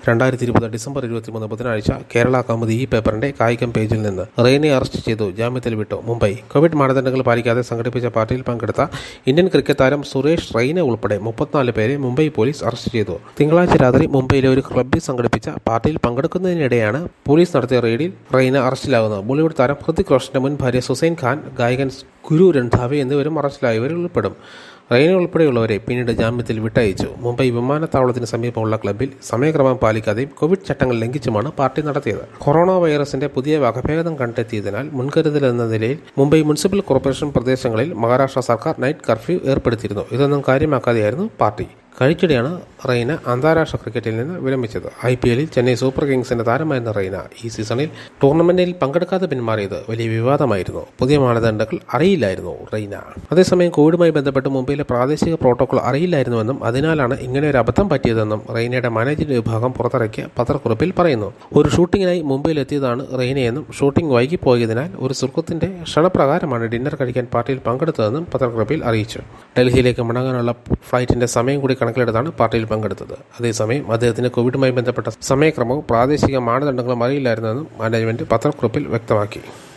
രണ്ടായിരത്തി ഇരുപത് ഡിസംബർ ഇരുപത്തിമൂന്ന് ബുധനാഴ്ച കേരള കൗമുദി ഈ പേപ്പറിന്റെ കായികം പേജിൽ നിന്ന് റെയ്നെ അറസ്റ്റ് ചെയ്തു ജാമ്യത്തിൽ വിട്ടു മുംബൈ കോവിഡ് മാനദണ്ഡങ്ങൾ പാലിക്കാതെ സംഘടിപ്പിച്ച പാർട്ടിയിൽ പങ്കെടുത്ത ഇന്ത്യൻ ക്രിക്കറ്റ് താരം സുരേഷ് റെയ്നെ ഉൾപ്പെടെ മുപ്പത്തിനാല് പേരെ മുംബൈ പോലീസ് അറസ്റ്റ് ചെയ്തു തിങ്കളാഴ്ച രാത്രി മുംബൈയിലെ ഒരു ക്ലബ്ബിൽ സംഘടിപ്പിച്ച പാർട്ടിയിൽ പങ്കെടുക്കുന്നതിനിടെയാണ് പോലീസ് നടത്തിയ റെയ്ഡിൽ റെയ്ന അറസ്റ്റിലാകുന്നത് ബോളിവുഡ് താരം ഹൃതിക് റോഷന്റെ മുൻ ഭാര്യ സുസൈൻ ഖാൻ ഗായകൻ ഗുരു രൺധാവെ എന്നിവരും അറസ്റ്റിലായവരിൽ ഉൾപ്പെടും റെയ്ന ഉൾപ്പെടെയുള്ളവരെ പിന്നീട് ജാമ്യത്തിൽ വിട്ടയച്ചു മുംബൈ വിമാനത്താവളത്തിന് സമീപമുള്ള ക്ലബ്ബിൽ സമയക്രമം പാലിക്കാതെയും കോവിഡ് ചട്ടങ്ങൾ ലംഘിച്ചുമാണ് പാർട്ടി നടത്തിയത് കൊറോണ വൈറസിന്റെ പുതിയ വകഭേദം കണ്ടെത്തിയതിനാൽ മുൻകരുതൽ എന്ന നിലയിൽ മുംബൈ മുനിസിപ്പൽ കോർപ്പറേഷൻ പ്രദേശങ്ങളിൽ മഹാരാഷ്ട്ര സർക്കാർ നൈറ്റ് കർഫ്യൂ ഏർപ്പെടുത്തിയിരുന്നു ഇതൊന്നും കാര്യമാക്കാതെയായിരുന്നു പാർട്ടി കഴിച്ചിടെയാണ് റെയ്ന അന്താരാഷ്ട്ര ക്രിക്കറ്റിൽ നിന്ന് വിരമിച്ചത് ഐ പി എല്ലിൽ ചെന്നൈ സൂപ്പർ കിങ്സിന്റെ താരമായിരുന്ന റെയ്ന ഈ സീസണിൽ ടൂർണമെന്റിൽ പങ്കെടുക്കാതെ പിന്മാറിയത് വലിയ വിവാദമായിരുന്നു പുതിയ മാനദണ്ഡങ്ങൾ അറിയില്ലായിരുന്നു റെയ്ന അതേസമയം കോവിഡുമായി ബന്ധപ്പെട്ട് മുംബൈയിലെ പ്രാദേശിക പ്രോട്ടോകോൾ അറിയില്ലായിരുന്നുവെന്നും അതിനാലാണ് ഇങ്ങനെ ഒരു അബദ്ധം പറ്റിയതെന്നും റെയ്നയുടെ മാനേജ്മെന്റ് വിഭാഗം പുറത്തിറക്കിയ പത്രക്കുറിപ്പിൽ പറയുന്നു ഒരു ഷൂട്ടിങ്ങിനായി മുംബൈയിലെത്തിയതാണ് റെയ്നയെന്നും ഷൂട്ടിംഗ് വൈകിപ്പോയതിനാൽ ഒരു സുഹൃത്തിന്റെ ക്ഷണപ്രകാരമാണ് ഡിന്നർ കഴിക്കാൻ പാർട്ടിയിൽ പങ്കെടുത്തതെന്നും പത്രക്കുറിപ്പിൽ അറിയിച്ചു ഡൽഹിയിലേക്ക് മടങ്ങാനുള്ള ഫ്ലൈറ്റിന്റെ സമയം കൂടി കണക്കിലെടുത്താണ് പാർട്ടിയിൽ പങ്കെടുത്തത് അതേസമയം അദ്ദേഹത്തിന് കോവിഡുമായി ബന്ധപ്പെട്ട സമയക്രമവും പ്രാദേശിക മാനദണ്ഡങ്ങളും അറിയില്ലായിരുന്നെന്നും മാനേജ്മെന്റ് പത്രക്കുറിപ്പിൽ വ്യക്തമാക്കി